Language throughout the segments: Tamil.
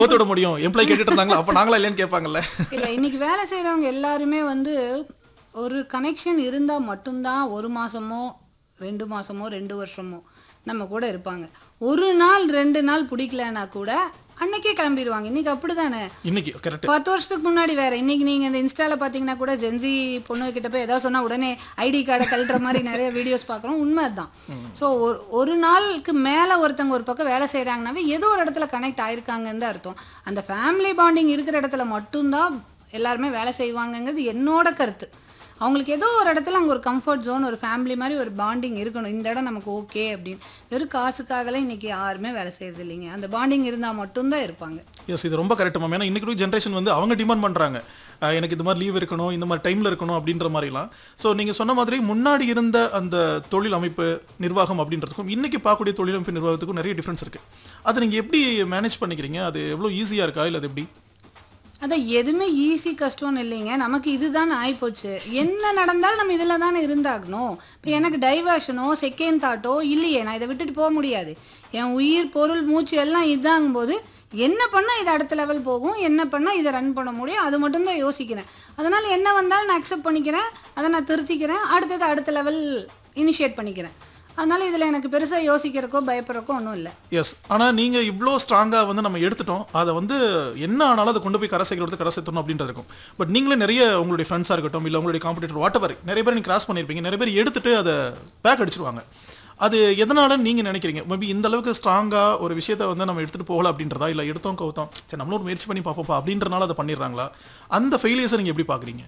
கோத்து விட முடியும் எம்ப்ளாய் கேட்டுட்டு இருந்தாங்களா அப்ப நாங்களா இல்லையான்னு கேட்பாங்கல்ல இல்லை இன்னைக்கு வேலை செய்கிறவங்க எல்லாருமே வந்து ஒரு கனெக்ஷன் இருந்தால் மட்டும்தான் ஒரு மாதமோ ரெண்டு மாதமோ ரெண்டு வருஷமோ நம்ம கூட இருப்பாங்க ஒரு நாள் ரெண்டு நாள் பிடிக்கலன்னா கூட அன்னைக்கே கிளம்பிடுவாங்க இன்னைக்கு அப்படி தானே இன்னைக்கு கரெக்ட் பத்து வருஷத்துக்கு முன்னாடி வேற இன்னைக்கு நீங்க இந்த இன்ஸ்டால பாத்தீங்கன்னா கூட ஜென்சி பொண்ணு கிட்ட போய் ஏதாவது சொன்னா உடனே ஐடி கார்டை கழட்டுற மாதிரி நிறைய வீடியோஸ் பார்க்குறோம் உண்மை அதுதான் ஸோ ஒரு ஒரு நாளுக்கு மேல ஒருத்தவங்க ஒரு பக்கம் வேலை செய்றாங்கனாவே ஏதோ ஒரு இடத்துல கனெக்ட் ஆயிருக்காங்கன்னு தான் அர்த்தம் அந்த ஃபேமிலி பாண்டிங் இருக்கிற இடத்துல மட்டும்தான் எல்லாருமே வேலை செய்வாங்கங்கிறது என்னோட கருத்து அவங்களுக்கு ஏதோ ஒரு இடத்துல அங்கே ஒரு கம்ஃபர்ட் ஜோன் ஒரு ஃபேமிலி மாதிரி ஒரு பாண்டிங் இருக்கணும் இந்த இடம் நமக்கு ஓகே அப்படின்னு வெறும் காசுக்காகலாம் இன்னைக்கு யாருமே வேலை செய்யறது இல்லைங்க அந்த பாண்டிங் இருந்தால் மட்டும்தான் இருப்பாங்க எஸ் இது ரொம்ப கரெக்ட் மேம் ஏன்னா இன்னைக்கு ஜென்ரேஷன் வந்து அவங்க டிமாண்ட் பண்றாங்க அஹ் எனக்கு இந்த மாதிரி லீவ் இருக்கணும் இந்த மாதிரி டைம்ல இருக்கணும் அப்படின்ற மாதிரிலாம் ஸோ நீங்க சொன்ன மாதிரி முன்னாடி இருந்த அந்த தொழில் அமைப்பு நிர்வாகம் அப்படின்றதுக்கும் இன்னைக்கு பார்க்கக்கூடிய தொழில் அமைப்பு நிர்வாகத்துக்கும் நிறைய டிஃபரன்ஸ் இருக்கு அதை நீங்க எப்படி மேனேஜ் பண்ணிக்கிறீங்க அது எவ்வளவு ஈஸியா இருக்கா இல்லை அது எப்படி அதான் எதுவுமே ஈஸி கஷ்டம்னு இல்லைங்க நமக்கு இதுதான் ஆயிப்போச்சு என்ன நடந்தாலும் நம்ம இதில் தானே இருந்தாகணும் இப்போ எனக்கு டைவர்ஷனோ செகண்ட் தாட்டோ இல்லையே நான் இதை விட்டுட்டு போக முடியாது என் உயிர் பொருள் மூச்சு எல்லாம் இதாங்கும்போது என்ன பண்ணால் இது அடுத்த லெவல் போகும் என்ன பண்ணால் இதை ரன் பண்ண முடியும் அது மட்டும்தான் யோசிக்கிறேன் அதனால் என்ன வந்தாலும் நான் அக்செப்ட் பண்ணிக்கிறேன் அதை நான் திருத்திக்கிறேன் அடுத்தது அடுத்த லெவல் இனிஷியேட் பண்ணிக்கிறேன் அதனால் இதில் எனக்கு பெருசாக யோசிக்கிறக்கோ பயப்படுறக்கோ ஒன்றும் இல்லை எஸ் ஆனா நீங்க இவ்வளோ ஸ்ட்ராங்கா வந்து நம்ம எடுத்துட்டோம் அதை வந்து என்ன ஆனாலும் அதை கொண்டு போய் கரை சேர்க்கிறது கரை சேர்த்தணும் அப்படின்றது இருக்கும் பட் நீங்களே நிறைய உங்களுடைய ஃப்ரெண்ட்ஸாக இருக்கட்டும் இல்லை உங்களுடைய காம்படிட்டர் வாட் எவர் நிறைய பேர் நீங்க கிராஸ் பண்ணியிருப்பீங்க நிறைய பேர் எடுத்துட்டு அதை பேக் அடிச்சிருவாங்க அது எதனால நீங்க நினைக்கிறீங்க மேபி இந்த அளவுக்கு ஸ்ட்ராங்கா ஒரு விஷயத்தை வந்து நம்ம எடுத்துட்டு போகல அப்படின்றதா இல்ல எடுத்தோம் கவுத்தோம் சரி நம்மளும் ஒரு முயற்சி பண்ணி பார்ப்போம்ப்பா அப்படின்றனால அதை பண்ணிடுறாங்களா அந்த ஃபெயிலியர்ஸை நீங்க எப்படி பாக்குறீங்க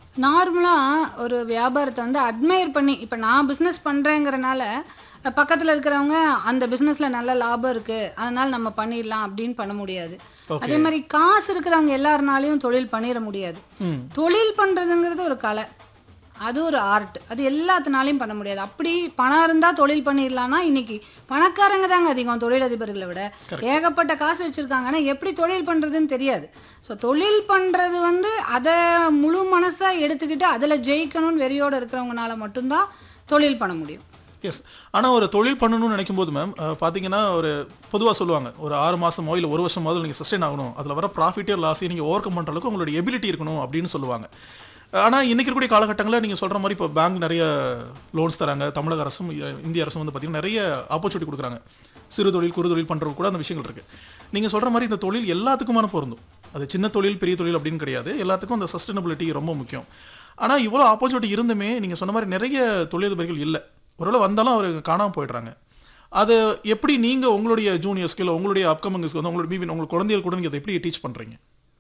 நார்மலாக ஒரு வியாபாரத்தை வந்து அட்மையர் பண்ணி இப்போ நான் பிஸ்னஸ் பண்ணுறேங்கிறனால பக்கத்தில் இருக்கிறவங்க அந்த பிஸ்னஸில் நல்ல லாபம் இருக்குது அதனால் நம்ம பண்ணிடலாம் அப்படின்னு பண்ண முடியாது அதே மாதிரி காசு இருக்கிறவங்க எல்லாருனாலையும் தொழில் பண்ணிட முடியாது ம் தொழில் பண்ணுறதுங்கிறது ஒரு கலை அது ஒரு ஆர்ட் அது எல்லாத்தினாலையும் பண்ண முடியாது அப்படி பணம் இருந்தால் தொழில் பண்ணிடலாம்னா இன்னைக்கு பணக்காரங்க தாங்க அதிகம் தொழிலதிபர்களை விட ஏகப்பட்ட காசு வச்சுருக்காங்க ஆனால் எப்படி தொழில் பண்ணுறதுன்னு தெரியாது ஸோ தொழில் பண்ணுறது வந்து அதை முழு மனசாக எடுத்துக்கிட்டு அதில் ஜெயிக்கணும்னு வெறியோடு இருக்கிறவங்கனால மட்டும்தான் தொழில் பண்ண முடியும் எஸ் ஆனால் ஒரு தொழில் பண்ணணும்னு நினைக்கும் போது மேம் பார்த்தீங்கன்னா ஒரு பொதுவாக சொல்லுவாங்க ஒரு ஆறு மாதமோ இல்லை ஒரு வருஷமாவது நீங்கள் சஸ்டெயின் ஆகணும் அதில் வர ப்ராஃபிட்டே லாஸையும் நீங்கள் ஓவர் கம் பண்ணுற அளவுக்கு உங்களுடைய எபிலிட்டி இருக்கணும் அப்படின்னு சொல்லுவாங்க ஆனால் இன்னைக்கு இருக்கக்கூடிய காலகட்டங்களில் நீங்கள் சொல்கிற மாதிரி இப்போ பேங்க் நிறைய லோன்ஸ் தராங்க தமிழக அரசும் இ- இந்திய அரசும் வந்து பார்த்தீங்கன்னா நிறைய ஆப்பர்ச்சுனிட்டி கொடுக்குறாங்க சிறு தொழில் குறு தொழில் பண்ணுறது கூட அந்த விஷயங்கள் இருக்குது நீங்கள் சொல்கிற மாதிரி இந்த தொழில் எல்லாத்துக்குமான பொருந்தும் அது சின்ன தொழில் பெரிய தொழில் அப்படின்னு கிடையாது எல்லாத்துக்கும் அந்த சஸ்டைனபிலிட்டி ரொம்ப முக்கியம் ஆனால் இவ்வளோ ஆப்பர்ச்சுனிட்டி இருந்துமே நீங்கள் சொன்ன மாதிரி நிறைய தொழிலதிபர்கள் இல்லை ஒருவேளை வந்தாலும் அவர் காணாமல் போயிடுறாங்க அது எப்படி நீங்கள் உங்களுடைய ஜூனியர்ஸ்க்கு இல்லை உங்களுடைய அப்கமிங்ஸ்க்கு வந்து உங்களுடைய பிபி உங்கள் குழந்தைகள் கூட நீங்கள் அதை எப்படி டீச் பண்ணுறீங்க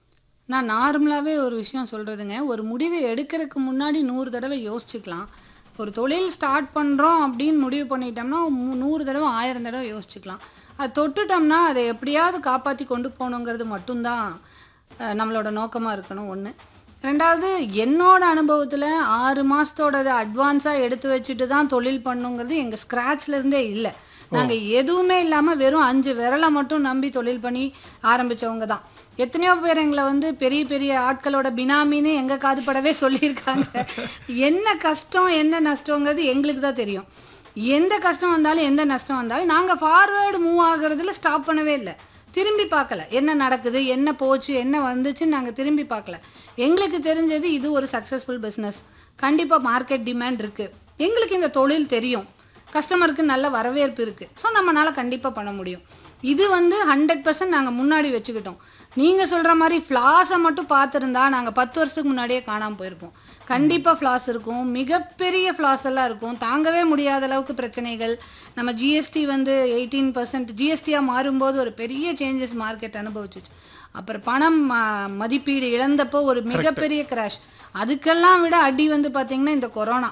நான் நார்மலாகவே ஒரு விஷயம் சொல்கிறதுங்க ஒரு முடிவை எடுக்கிறதுக்கு முன்னாடி நூறு தடவை யோசிச்சுக்கலாம் ஒரு தொழில் ஸ்டார்ட் பண்ணுறோம் அப்படின்னு முடிவு பண்ணிட்டோம்னா மு- நூறு தடவை ஆயிரம் தடவை யோசிச்சுக்கலாம் அது தொட்டுட்டோம்னா அதை எப்படியாவது காப்பாற்றி கொண்டு போகணுங்கிறது மட்டும்தான் அஹ், நம்மளோட நோக்கமாக இருக்கணும் ஒன்று ரெண்டாவது என்னோட அனுபவத்தில் ஆறு மாதத்தோடது அட்வான்ஸாக எடுத்து வச்சுட்டு தான் தொழில் பண்ணுங்கிறது எங்கள் ஸ்க்ராட்ச்ல இருந்தே இல்லை நாங்கள் எதுவுமே இல்லாமல் வெறும் அஞ்சு விரலை மட்டும் நம்பி தொழில் பண்ணி ஆரம்பிச்சவங்க தான் எத்தனையோ பேர் எங்களை வந்து பெரிய பெரிய ஆட்களோட பினாமின்னு எங்கள் காதுபடவே சொல்லியிருக்காங்க என்ன கஷ்டம் என்ன நஷ்டங்கிறது எங்களுக்கு தான் தெரியும் எந்த கஷ்டம் வந்தாலும் எந்த நஷ்டம் வந்தாலும் நாங்கள் ஃபார்வேர்டு மூவ் ஆகுறதுல ஸ்டாப் பண்ணவே இல்லை திரும்பி பார்க்கல என்ன நடக்குது என்ன போச்சு என்ன வந்துச்சுன்னு நாங்கள் திரும்பி பார்க்கல எங்களுக்கு தெரிஞ்சது இது ஒரு சக்ஸஸ்ஃபுல் பிஸ்னஸ் கண்டிப்பாக மார்க்கெட் டிமாண்ட் இருக்குது எங்களுக்கு இந்த தொழில் தெரியும் கஸ்டமருக்கு நல்ல வரவேற்பு இருக்குது ஸோ நம்மளால் கண்டிப்பாக பண்ண முடியும் இது வந்து ஹண்ட்ரட் பர்சன்ட் நாங்கள் முன்னாடி வச்சுக்கிட்டோம் நீங்கள் சொல்கிற மாதிரி ஃப்ளாஸை மட்டும் பார்த்துருந்தா நாங்கள் பத்து வருஷத்துக்கு முன்னாடியே காணாமல் போயிருப்போம் கண்டிப்பாக ஃப்ளாஸ் இருக்கும் மிகப்பெரிய ஃப்ளாஸ் எல்லாம் இருக்கும் தாங்கவே முடியாத அளவுக்கு பிரச்சனைகள் நம்ம ஜிஎஸ்டி வந்து எயிட்டீன் பர்சன்ட் ஜிஎஸ்டியாக மாறும்போது ஒரு பெரிய சேஞ்சஸ் மார்க்கெட் அனுபவிச்சிச்சு அப்புறம் பணம் ம- மதிப்பீடு இழந்தப்போ ஒரு மிகப்பெரிய கிராஷ் அதுக்கெல்லாம் விட அடி வந்து பார்த்திங்கன்னா இந்த கொரோனா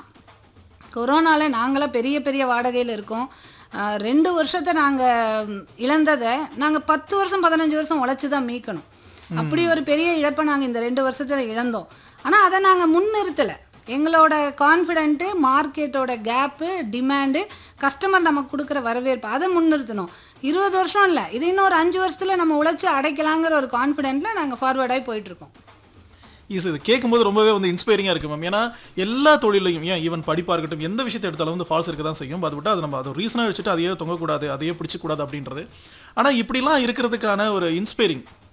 கொரோனால நாங்களாம் பெரிய பெரிய வாடகையில் இருக்கோம் ஆஹ் ரெண்டு வருஷத்தை நாங்கள் இழந்ததை நாங்கள் பத்து வருஷம் பதினஞ்சு வருஷம் உழைச்சி தான் மீட்கணும் அப்படி ஒரு பெரிய இழப்பை நாங்கள் இந்த ரெண்டு வருஷத்தில் இழந்தோம் ஆனால் அதை நாங்கள் முன்னிறுத்தலை எங்களோட கான்ஃபிடென்ட்டு மார்க்கெட்டோட கேப்பு டிமாண்டு கஸ்டமர் நமக்கு கொடுக்குற வரவேற்பு அதை முன்னிறுத்தணும் இருபது வருஷம் இல்லை இது இன்னும் ஒரு அஞ்சு வருஷத்தில் நம்ம உழைச்சி அடைக்கலாங்கிற ஒரு கான்ஃபிடென்ட்டில் நாங்கள் ஃபார்வர்டாகி போயிட்டுருக்கோம் ஈஸ் இது கேட்கும்போது ரொம்பவே வந்து இன்ஸ்பைரிங்காக இருக்குது மேம் ஏன்னா எல்லா தொழிலையும் ஏன் ஈவன் படிப்பாக இருக்கட்டும் எந்த விஷயத்தை எடுத்தாலும் வந்து ஃபால்ஸ் இருக்க தான் செய்யும் அது விட்டு அது நம்ம அதை ரீசனாக வச்சுட்டு அதையே தொங்கக்கூடாது அதையே பிடிச்சக்கூடாது அப்படின்றது ஆனால் இப்படிலாம் இருக்கிறதுக்கான ஒரு இன்ஸ்பைரிங்